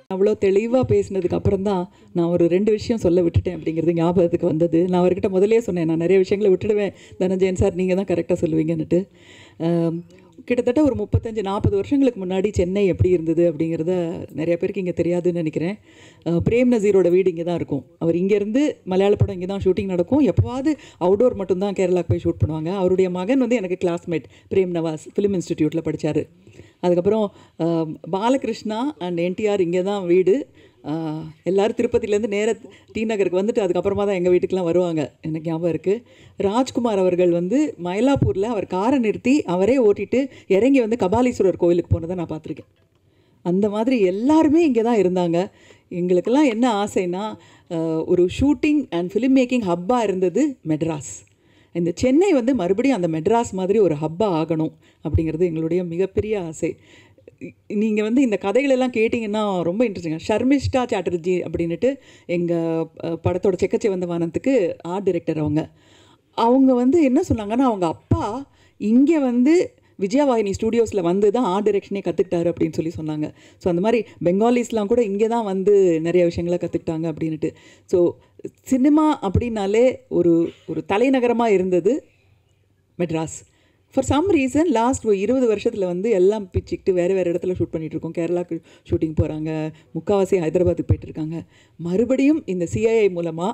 அவ்வளோ தெளிவாக பேசினதுக்கு அப்புறம் தான் நான் ஒரு ரெண்டு விஷயம் சொல்ல விட்டுட்டேன் அப்படிங்கிறது ஞாபகத்துக்கு வந்தது நான் அவர்கிட்ட முதலே சொன்னேன் நான் நிறைய விஷயங்களை விட்டுடுவேன் தனஞ்சயன் சார் நீங்கள் தான் கரெக்டாக சொல்லுவீங்கன்னுட்டு ஆம், கிட்டத்தட்ட ஒரு முப்பத்தஞ்சு நாற்பது வருஷங்களுக்கு முன்னாடி சென்னை எப்படி இருந்தது அப்படிங்கிறத நிறைய பேருக்கு இங்கே தெரியாதுன்னு நினைக்கிறேன் அஹ், பிரேம் நசீரோட வீடு இங்கே தான் இருக்கும் அவர் இங்கேருந்து மலையாள படம் இங்கே தான் ஷூட்டிங் நடக்கும் எப்போவாவது அவுடோர் மட்டும்தான் கேரளாக்கு போய் ஷூட் பண்ணுவாங்க அவருடைய மகன் வந்து எனக்கு கிளாஸ்மேட் பிரேம் நவாஸ் ஃபிலிம் இன்ஸ்டிடியூட்டில் படித்தார் அதுக்கப்புறம் அஹ், பாலகிருஷ்ணா அண்ட் என்டிஆர் இங்கே தான் வீடு ஆஹ், எல்லாரும் திருப்பதியிலேருந்து நேர டி நகருக்கு வந்துட்டு அதுக்கப்புறமா தான் எங்கள் வீட்டுக்கெலாம் வருவாங்க எனக்கு ஞாபகம் இருக்குது ராஜ்குமார் அவர்கள் வந்து மயிலாப்பூரில் அவர் காரை நிறுத்தி அவரே ஓட்டிட்டு இறங்கி வந்து கபாலீஸ்வரர் கோயிலுக்கு போனதை நான் பார்த்துருக்கேன் அந்த மாதிரி எல்லாருமே இங்கே தான் இருந்தாங்க எங்களுக்கெல்லாம் என்ன ஆசைன்னா ஆஹ், ஒரு ஷூட்டிங் அண்ட் ஃபிலிம் மேக்கிங் ஹப்பாக இருந்தது மெட்ராஸ் இந்த சென்னை வந்து மறுபடியும் அந்த மெட்ராஸ் மாதிரி ஒரு ஹப்பாக ஆகணும் அப்படிங்கிறது எங்களுடைய மிகப்பெரிய ஆசை நீங்கள் வந்து இந்த கதைகளெல்லாம் கேட்டிங்கன்னா ரொம்ப இன்ட்ரெஸ்டிங்காக ஷர்மிஷ்டா சாட்டர்ஜி அப்படின்னுட்டு எங்கள் படத்தோட செக்கச்சி வந்த வானத்துக்கு ஆர்ட் டைரக்டர் அவங்க அவங்க வந்து என்ன சொன்னாங்கன்னா அவங்க அப்பா இங்கே வந்து விஜயவாகினி ஸ்டூடியோஸில் வந்து தான் ஆர்ட் டைரக்ஷனே கற்றுக்கிட்டாரு அப்படின்னு சொல்லி சொன்னாங்க ஸோ அந்த மாதிரி பெங்காலிஸ்லாம் கூட இங்கே தான் வந்து நிறைய விஷயங்களை கற்றுக்கிட்டாங்க அப்படின்ட்டு ஸோ சினிமா அப்படின்னாலே ஒரு ஒரு தலைநகரமாக இருந்தது Madras for some reason last ஒரு இருபது வருஷத்தில் வந்து எல்லாம் பிச்சுக்கிட்டு வேறு வேறு இடத்துல ஷூட் பண்ணிட்டு இருக்கோம் கேரளாக்கு ஷூட்டிங் போகிறாங்க முக்கால்வாசி ஹைதராபாத்துக்கு போயிட்டு இருக்காங்க மறுபடியும் இந்த சிஐஐ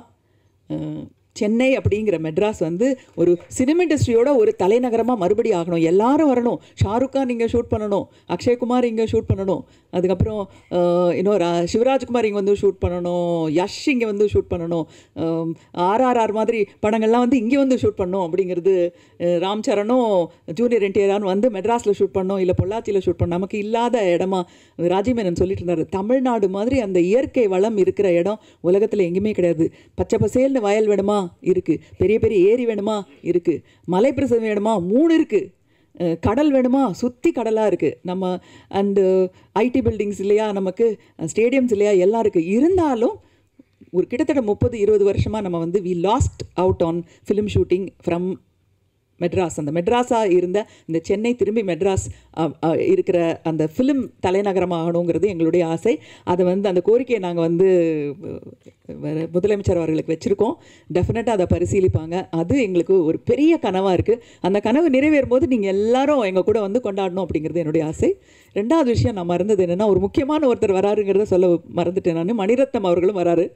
மூலமாக சென்னை அப்படிங்கிற மெட்ராஸ் வந்து ஒரு சினிமா இண்டஸ்ட்ரியோட ஒரு தலைநகரமாக மறுபடி ஆகணும் எல்லாரும் வரணும் ஷாருக் கான் இங்கே ஷூட் பண்ணணும் அக்ஷய்குமார் இங்கே ஷூட் பண்ணணும் அதுக்கப்புறம் அஹ், இன்னொரு அஹ், சிவராஜ்குமார் இங்கே வந்து ஷூட் பண்ணணும் யஷ் இங்கே வந்து ஷூட் பண்ணணும் ஆர்ஆர்ஆர் மாதிரி படங்கள்லாம் வந்து இங்கே வந்து ஷூட் பண்ணணும் அப்படிங்கிறது அஹ், ராம் சரணும் ஜூனியர் என்டிஆர்னு வந்து மெட்ராஸில் ஷூட் பண்ணோம் இல்லை பொள்ளாச்சியில் ஷூட் பண்ணோம் நமக்கு இல்லாத இடமா ராஜீவ் சொல்லிட்டு இருந்தார் தமிழ்நாடு மாதிரி அந்த இயற்கை வளம் இருக்கிற இடம் உலகத்தில் எங்கேயுமே கிடையாது பச்சை பசேல்னு வயல் வேணுமா இருக்குது பெரிய பெரிய ஏரி வேணுமா இருக்குது மலைப்பிரசவம் வேணுமா மூணு இருக்குது அஹ் கடல் வேணுமா சுற்றி கடலாக இருக்குது நம்ம அண்டு ஐடி பில்டிங்ஸ் இல்லையா நமக்கு ஸ்டேடியம்ஸ் இல்லையா எல்லாம் இருக்குது இருந்தாலும் ஒரு கிட்டத்தட்ட முப்பது இருபது வருஷமாக நம்ம வந்து we lost out on film shooting from Madras அந்த மெட்ராஸாக இருந்த இந்த சென்னை திரும்பி மெட்ராஸ் அ, அ, இருக்கிற அந்த ஃபிலிம் தலைநகரமாகணுங்கிறது எங்களுடைய ஆசை அதை வந்து அந்த கோரிக்கையை நாங்கள் வந்து அஹ், வேற முதலமைச்சர் அவர்களுக்கு வச்சுருக்கோம் டெஃபினட்டாக அதை பரிசீலிப்பாங்க அது எங்களுக்கு ஒரு பெரிய கனவாக இருக்குது அந்த கனவு நிறைவேறும் போது நீங்கள் எல்லாரும் எங்கள் கூட வந்து கொண்டாடணும் அப்படிங்கிறது என்னுடைய ஆசை ரெண்டாவது விஷயம் நான் மறந்தது என்னென்னா ஒரு முக்கியமான ஒருத்தர் வராருங்கிறத சொல்ல மறந்துட்டேன் நான் மணிரத்னம் அவர்களும் வராரு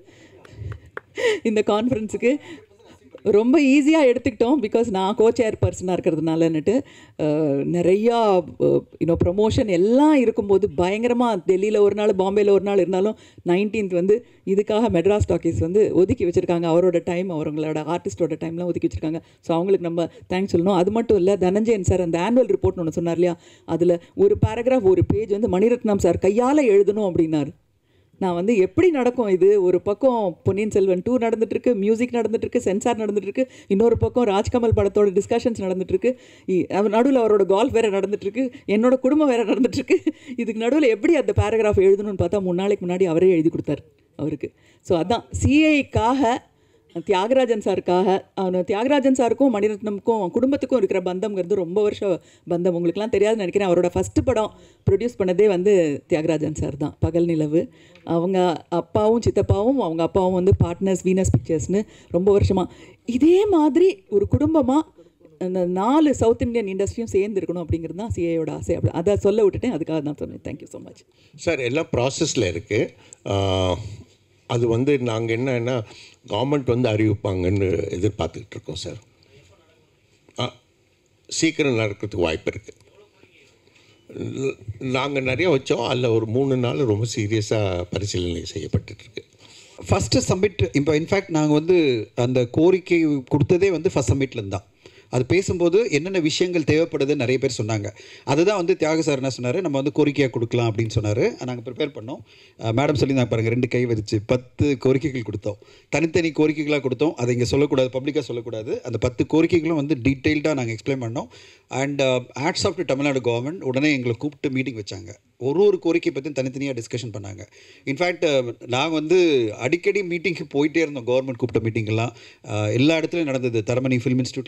இந்த கான்ஃபரன்ஸுக்கு ரொம்ப ஈஸியாக எடுத்துக்கிட்டோம் பிகாஸ் நான் கோ சேர் பர்சனாக இருக்கிறதுனாலன்னுட்டு அஹ், நிறையா இன்னும் ப்ரமோஷன் எல்லாம் இருக்கும்போது பயங்கரமாக டெல்லியில் ஒரு நாள் பாம்பேயில் ஒரு நாள் இருந்தாலும் நைன்டீன்த் வந்து இதுக்காக மெட்ராஸ் டாக்கீஸ் வந்து ஒதுக்கி வச்சுருக்காங்க அவரோட டைம் அவங்களோட ஆர்டிஸ்டோட டைம்லாம் ஒதுக்கி வச்சுருக்காங்க ஸோ அவங்களுக்கு நம்ம தேங்க்ஸ் சொல்லணும் அது மட்டும் இல்லை தனஞ்சயன் சார் அந்த ஆனுவல் ரிப்போர்ட்னு ஒன்று சொன்னார் இல்லையா அதில் ஒரு பேராகிராஃப் ஒரு பேஜ் வந்து மணிரத்னம் சார் கையால் எழுதணும் அப்படின்னாரு நான் வந்து எப்படி நடக்கும் இது ஒரு பக்கம் பொன்னியின் செல்வன் டூ நடந்துட்டுருக்கு மியூசிக் நடந்துட்டுருக்கு சென்சார் நடந்துட்டுருக்கு இன்னொரு பக்கம் ராஜ்கமல் படத்தோட டிஸ்கஷன்ஸ் நடந்துட்டுருக்கு நடுவில் அவரோட கால்ஃப் வேறு நடந்துட்டுருக்கு என்னோட குடும்பம் வேறு நடந்துட்டுருக்கு இதுக்கு நடுவில் எப்படி அந்த பேராகிராஃப் எழுதணும்னு பார்த்தா மூணு நாளைக்கு முன்னாடி அவரே எழுதி கொடுத்தாரு அவருக்கு ஸோ அதான் சிஐக்காக தியாகராஜன் சாருக்காக அவனு தியாகராஜன் சாருக்கும் மணிரத்னமுக்கும் குடும்பத்துக்கும் இருக்கிற பந்தம்ங்கிறது ரொம்ப வருஷம் பந்தம் உங்களுக்குலாம் தெரியாதுன்னு நினைக்கிறேன் அவரோட ஃபஸ்ட்டு படம் ப்ரொடியூஸ் பண்ணதே வந்து தியாகராஜன் சார் தான் பகல் நிலவு அவங்க அப்பாவும் சித்தப்பாவும் அவங்க அப்பாவும் வந்து பார்ட்னர்ஸ் வீனஸ் பிக்சர்ஸ்னு ரொம்ப வருஷமாக இதே மாதிரி ஒரு குடும்பமாக அந்த நாலு சவுத் இந்தியன் இண்டஸ்ட்ரியும் சேர்ந்து இருக்கணும் அப்படிங்கிறது தான் சிஏயோட ஆசை அப்படி அதை சொல்ல விட்டுட்டேன் அதுக்காக தான் சொன்னேன் தேங்க்யூ ஸோ மச் சார் எல்லாம் ப்ராசஸில் இருக்குது அது வந்து நாங்கள் என்னன்னா கவர்மெண்ட் வந்து அறிவிப்பாங்கன்னு எதிர்பார்த்துக்கிட்டு இருக்கோம் சார் ஆ சீக்கிரம் நடக்கிறதுக்கு வாய்ப்பு இருக்குது நாங்கள் நிறைய வச்சோம் அதில் ஒரு மூணு நாள் ரொம்ப சீரியஸாக பரிசீலனை செய்யப்பட்டுருக்கு ஃபஸ்ட்டு சப்மிட் இப்போ இன்ஃபேக்ட் நாங்கள் வந்து அந்த கோரிக்கை கொடுத்ததே வந்து ஃபஸ்ட் சப்மிட்லேருந்து தான் அது பேசும்போது என்னென்ன விஷயங்கள் தேவைப்படுதுன்னு நிறைய பேர் சொன்னாங்க அதுதான் வந்து தியாக சார் என்ன சொன்னார் நம்ம வந்து கோரிக்கையாக கொடுக்கலாம் அப்படின்னு சொன்னார் நாங்கள் ப்ரிப்பேர் பண்ணோம் மேடம் சொல்லியிருந்தாங்க பாருங்கள் ரெண்டு கை வச்சு பத்து கோரிக்கைகள் கொடுத்தோம் தனித்தனி கோரிக்கைகளாக கொடுத்தோம் அதை இங்கே சொல்லக்கூடாது பப்ளிக்காக சொல்லக்கூடாது அந்த பத்து கோரிக்கைகளும் வந்து டீட்டெயில்டாக நாங்கள் எக்ஸ்பிளைன் பண்ணோம் and hats off to Tamil Nadu government உடனே எங்களை கூப்பிட்டு மீட்டிங் வச்சாங்க ஒரு ஒரு கோரிக்கை பற்றியும் தனித்தனியாக டிஸ்கஷன் பண்ணாங்க இன்ஃபேக்ட் நாங்கள் வந்து அடிக்கடி மீட்டிங்க்கு போயிட்டே இருந்தோம் கவர்மெண்ட் கூப்பிட்ட மீட்டிங்கெல்லாம் எல்லா இடத்துலையும் நடந்தது தரமணி ஃபிலிம் இன்ஸ்டியூட்டில் மீட்டிங் வச்சாங்க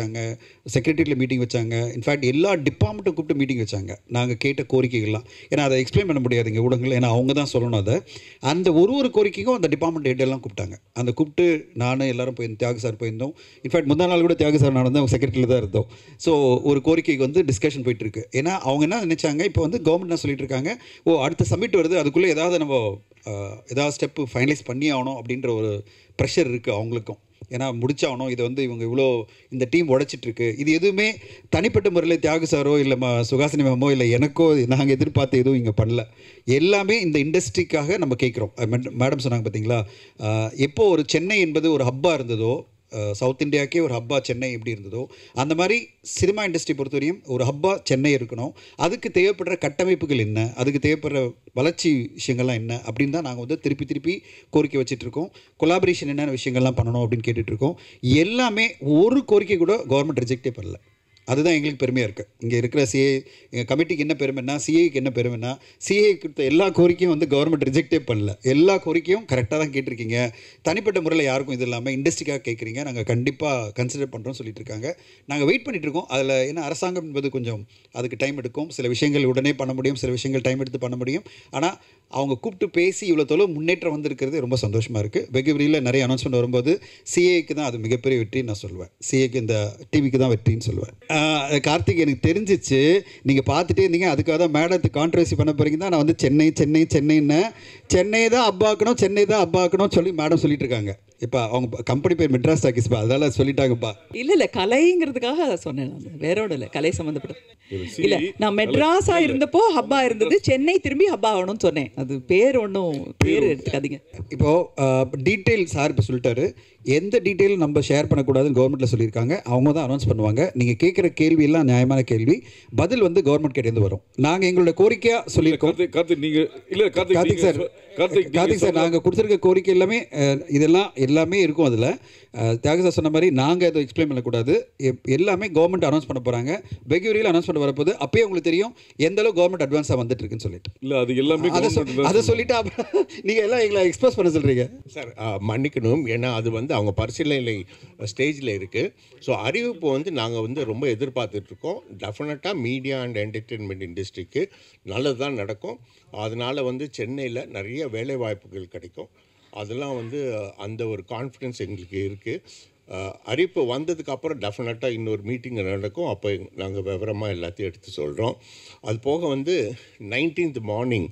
வச்சாங்க செக்ரட்டரியில் மீட்டிங் வச்சாங்க இன்ஃபேக்ட் எல்லா டிபார்ட்மெண்ட்டும் கூப்பிட்டு மீட்டிங் வச்சாங்க நாங்கள் கேட்ட கோரிக்கைகள்லாம் ஏன்னா அதை எக்ஸ்பிளைன் பண்ண முடியாது இங்கே ஊடகங்கள் ஏன்னா அவங்க தான் சொல்லணும் அதை அந்த ஒரு ஒரு கோரிக்கைக்கும் அந்த டிபார்ட்மெண்ட் ஹெட் எல்லாம் கூப்பிட்டாங்க அந்த கூப்பிட்டு நானும் எல்லாரும் போய் தியாக சார் போயிருந்தோம் இன்ஃபேக்ட் முந்தா நாள் கூட தியாக சார் நான் வந்து அவங்க செக்ரட்டரியில் தான் இருந்தோம் ஸோ ஒரு கோரிக்கைக்கு வந்து டிஸ்கஷன் போயிட்டு இருக்கு ஏன்னா அவங்க என்ன நினைச்சாங்க இப்போ வந்து கவர்மெண்ட் என்ன சொல்லிட்டு இருக்காங்க ஓ அடுத்த சமிட் வருது அதுக்குள்ளே ஏதாவது நம்ம அஹ், ஏதாவது ஸ்டெப்பு ஃபைனலைஸ் பண்ணி ஆகணும் அப்படின்ற ஒரு ப்ரெஷர் இருக்குது அவங்களுக்கும் ஏன்னா முடிச்சாகணும் இதை வந்து இவங்க இவ்வளோ இந்த டீம் உடைச்சிட்டு இருக்கு இது எதுவுமே தனிப்பட்ட முறையில் தியாக சாரோ இல்லை ம சுகாசினி மேமோ இல்லை எனக்கோ நாங்கள் எதிர்பார்த்து எதுவும் இங்கே பண்ணல எல்லாமே இந்த இண்டஸ்ட்ரிக்காக நம்ம கேட்குறோம் மேடம் சொன்னாங்க பார்த்தீங்களா அஹ், எப்போ ஒரு சென்னை என்பது ஒரு ஹப்பாக இருந்ததோ அஹ், சவுத் இந்தியாக்கே ஒரு ஹப்பா சென்னை எப்படி இருந்ததோ அந்த மாதிரி சினிமா இண்டஸ்ட்ரி பொறுத்தவரையும் ஒரு ஹப்பா சென்னை இருக்கணும் அதுக்கு தேவைப்படுற கட்டமைப்புகள் என்ன அதுக்கு தேவைப்படுற வளர்ச்சி விஷயங்கள்லாம் என்ன அப்படின்னு தான் நாங்கள் வந்து திருப்பி திருப்பி கோரிக்கை வச்சுட்டு இருக்கோம் கொலாபரேஷன் என்னென்ன விஷயங்கள்லாம் பண்ணணும் அப்படின்னு கேட்டுட்டு இருக்கோம் எல்லாமே ஒரு கோரிக்கை கூட கவர்மெண்ட் ரிஜெக்டே பண்ணல அதுதான் எங்களுக்கு பெருமையாக இருக்குது இங்கே இருக்கிற சிஏ எங்கள் கமிட்டிக்கு என்ன பெருமைன்னா சிஏக்கு என்ன பெருமைன்னா சிஏ கொடுத்த எல்லா கோரிக்கையும் வந்து கவர்மெண்ட் ரிஜெக்டே பண்ணல எல்லா கோரிக்கையும் கரெக்டாக தான் கேட்டிருக்கீங்க தனிப்பட்ட முறையில் யாருக்கும் இது இல்லாமல் இண்டஸ்ட்ரிக்காக கேட்குறீங்க நாங்கள் கண்டிப்பாக கன்சிடர் பண்ணுறோம் சொல்லிட்டு இருக்காங்க நாங்கள் வெயிட் பண்ணிட்டு இருக்கோம் அதில் ஏன்னா அரசாங்கம் என்பது கொஞ்சம் அதுக்கு டைம் எடுக்கும் சில விஷயங்கள் உடனே பண்ண முடியும் சில விஷயங்கள் டைம் எடுத்து பண்ண முடியும் ஆனால் அவங்க கூப்பிட்டு பேசி இவ்வளோ தொலைவு முன்னேற்றம் வந்திருக்கிறது ரொம்ப சந்தோஷமாக இருக்குது வெகு விரைவில் நிறைய அனௌன்ஸ்மெண்ட் வரும்போது சிஏக்கு தான் அது மிகப்பெரிய வெற்றின்னு நான் சொல்லுவேன் சிஏக்கு இந்த டிவிக்கு தான் வெற்றின்னு சொல்லுவேன் ஆஹ் கார்த்திக் எனக்கு தெரிஞ்சிச்சு நீங்கள் பார்த்துட்டே இருந்தீங்க அதுக்காக தான் மேடத்துக்கு கான்ட்ரவர்சி பண்ண போறீங்க தான் நான் வந்து சென்னை சென்னை சென்னைன்னு சென்னை தான் அப்பாக்கணும் சென்னை தான் அப்பாக்கணும் சொல்லி மேடம் சொல்லிட்டு இருக்காங்க இப்போ அவங்க கம்பெனி பேர் மெட்ராஸ் டாக்கிஸ்பா அதெல்லாம் சொல்லிட்டாங்கப்பா இல்ல இல்ல கலைங்கிறதுக்காக சொன்னேன் நான் வேற ஒன்றும் இல்லை கலை சம்மந்தப்பட்டது இல்ல நான் மெட்ராஸா இருந்தப்போ ஹப்பா இருந்தது சென்னை திரும்பி ஹப்பா ஆகணும்னு சொன்னேன் அது பேர் ஒன்றும் பேர் எடுத்துக்காதீங்க இப்போது டீட்டெயில் சார் இப்போ சொல்லிட்டாரு எந்த டீட்டெயில் நம்ம ஷேர் பண்ணக்கூடாதுன்னு கவர்மெண்ட்டில் சொல்லியிருக்காங்க அவங்க தான் அனௌன்ஸ் பண்ணுவாங்க நீங்கள் கேட்குற கேள்வி எல்லாம் நியாயமான கேள்வி பதில் வந்து கவர்மெண்ட் கிட்டேருந்து வரும் நாங்கள் எங்களோட கோரிக்கையாக சொல்லியிருக்கோம் கார்த்திக் கார்த்திக் நீங்க இல்ல கார்த்திக் கார்த்திக் நீங்க சார் சொ- கார்த்திக் நீங்க கார்த்திக் சார் சொன்ன- நாங்கள் கொடுத்துருக்க கோரிக்கை எல்லாமே அஹ், இதெல்லாம் எல்லாமே இருக்கும் அதில் தியாக சார் சொன்ன மாதிரி நாங்கள் எதுவும் எக்ஸ்பிளைன் பண்ணக்கூடாது எப்- எல்லாமே கவர்மெண்ட் அனௌன்ஸ் பண்ண போகிறாங்க வெகுவரியில் அனௌன்ஸ் பண்ண வரப்போது அப்பயே உங்களுக்கு தெரியும் எந்த அளவு கவர்மெண்ட் அட்வான்ஸாக வந்துட்டு இருக்குன்னு சொல்லிட்டு இல்ல அது எல்லாமே அதை சொ- government தான் அதை சொல்லிட்டு அப்புறம் நீங்கள் எல்லாம் எங்களை எக்ஸ்போஸ் பண்ண சொல்கிறீங்க சார் ஆ, மன்னிக்கணும் ஏன்னா அது வந்து அவங்க பரிசீலனை ஸ்டேஜில் இருக்குது ஸோ அறிவிப்பு வந்து நாங்கள் வந்து ரொம்ப எதிர்பார்த்துட்ருக்கோம் டெஃபினட்டாக மீடியா அண்ட் என்டர்டெயின்மெண்ட் இண்டஸ்ட்ரிக்கு நல்லது தான் நடக்கும் அதனால் வந்து சென்னையில் நிறைய வேலை வாய்ப்புகள் கிடைக்கும் அதெல்லாம் வந்து அந்த ஒரு கான்ஃபிடென்ஸ் எங்களுக்கு இருக்குது அறிவிப்பு வந்ததுக்கு அப்புறம் டெஃபினட்டாக இன்னொரு மீட்டிங் நடக்கும் அப்போ நாங்கள் விவரமாக எல்லாத்தையும் எடுத்து சொல்கிறோம் அது போக வந்து நைன்டீன்த் மார்னிங்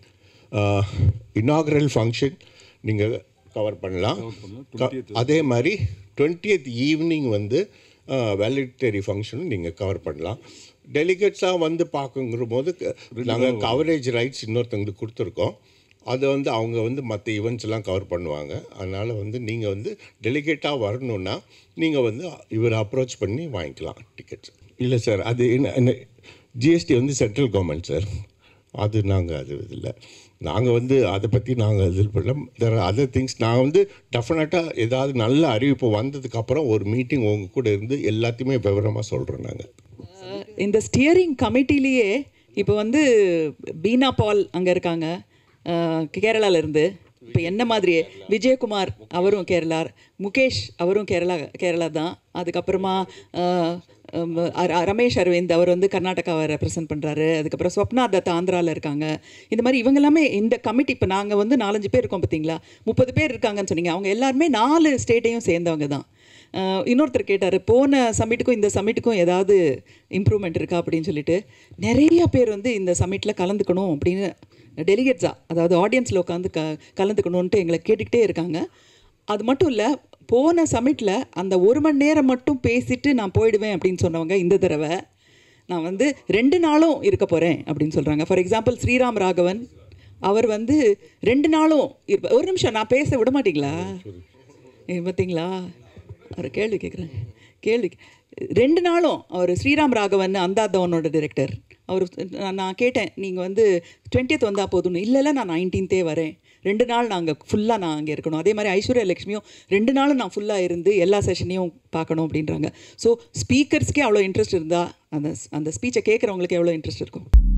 இனாகரல் ஃபங்க்ஷன் நீங்கள் கவர் பண்ணலாம் க- அதே மாதிரி டுவெண்ட்டியத் ஈவினிங் வந்து வேலிட்டரி ஃபங்க்ஷனும் நீங்கள் கவர் பண்ணலாம் டெலிகேட்ஸாக வந்து பார்க்குங்கிற போது நாங்கள் கவரேஜ் ரைட்ஸ் இன்னொருத்தங்களுக்கு கொடுத்துருக்கோம் அதை வந்து அவங்க வந்து மற்ற ஈவெண்ட்ஸ் எல்லாம் கவர் பண்ணுவாங்க அதனால் வந்து நீங்கள் வந்து டெலிகேட்டாக வரணுன்னா நீங்கள் வந்து இவரை அப்ரோச் பண்ணி வாங்கிக்கலாம் டிக்கெட்ஸ் இல்லை சார் அது என்ன ஜிஎஸ்டி வந்து சென்ட்ரல் கவர்மெண்ட் சார் அது நாங்கள் அது இல்லை நாங்கள் வந்து அதை பற்றி நாங்கள் இது பண்ணல தெர் அதர் திங்ஸ் நான் வந்து டெஃபினட்டாக ஏதாவது நல்ல அறிவிப்பு வந்ததுக்கப்புறம் ஒரு மீட்டிங் உங்கள் கூட இருந்து எல்லாத்தையுமே விவரமாக சொல்கிறோம் நாங்கள் அஹ் இந்த ஸ்டியரிங் கமிட்டிலேயே இப்போ வந்து பீனா பால் அங்கே இருக்காங்க அஹ் கேரளால இருந்து இப்போ என்ன மாதிரியே விஜயகுமார் அவரும் கேரளா முகேஷ் அவரும் கேரளா கேரளா தான் அதுக்கப்புறமா அஹ், உம், அர- ரமேஷ் அரவிந்த் அவர் வந்து கர்நாடகாவை ரெப்ரசன்ட் பண்ணுறாரு அதுக்கப்புறம் ஸ்வப்னா தத் ஆந்திராவில் இருக்காங்க இந்த மாதிரி இவங்க எல்லாமே இந்த கமிட்டி இப்போ நாங்கள் வந்து நாலஞ்சு பேர் இருக்கோம் பார்த்தீங்களா முப்பது பேர் இருக்காங்கன்னு சொன்னீங்க அவங்க எல்லாருமே நாலு ஸ்டேட்டையும் சேர்ந்தவங்க தான் அஹ் இன்னொருத்தர் கேட்டார் போன சமிட்டுக்கும் இந்த சமிட்டுக்கும் ஏதாவது இம்ப்ரூவ்மெண்ட் இருக்கா அப்படின்னு சொல்லிட்டு நிறைய பேர் வந்து இந்த சமிட்டில் கலந்துக்கணும் அப்படின்னு டெலிகேட்ஸாக அதாவது ஆடியன்ஸில் உட்காந்து க கலந்துக்கணுன்ட்டு எங்களை கேட்டுக்கிட்டே இருக்காங்க அது மட்டும் இல்லை போன சமிட்டில் அந்த ஒரு மணி நேரம் மட்டும் பேசிட்டு நான் போயிடுவேன் அப்படின்னு சொன்னவங்க இந்த தடவை நான் வந்து ரெண்டு நாளும் இருக்க போகிறேன் அப்படின்னு சொல்கிறாங்க ஃபார் எக்ஸாம்பிள் ஸ்ரீராம் ராகவன் அவர் வந்து ரெண்டு நாளும் இருப்ப ஒரு நிமிஷம் நான் பேச விட மாட்டீங்களா ஏ, பார்த்தீங்களா ஒரு கேள்வி கேட்குறேன் கேள்வி ரெண்டு நாளும் அவர் ஸ்ரீராம் ராகவன் அந்தாதவனோட டிரெக்டர் அவர் நான் நான் கேட்டேன் நீங்கள் வந்து டுவெண்ட்டியத் வந்தால் போதும்னு இல்லை இல்லை நான் நைன்டீன்த்தே வரேன் ரெண்டு நாள் நாங்கள் ஃபுல்லாக நான் அங்கே இருக்கணும் அதே மாதிரி ஐஸ்வர்யா லட்சுமியும் ரெண்டு நாளும் நான் ஃபுல்லாக இருந்து எல்லா செஷனையும் பார்க்கணும் அப்படின்றாங்க ஸோ ஸ்பீக்கர்ஸ்க்கே அவ்வளோ இன்ட்ரெஸ்ட் இருந்தால் அந்த அந்த ஸ்பீச்சை கேட்குறவங்களுக்கு எவ்வளோ இன்ட்ரெஸ்ட் இருக்கும்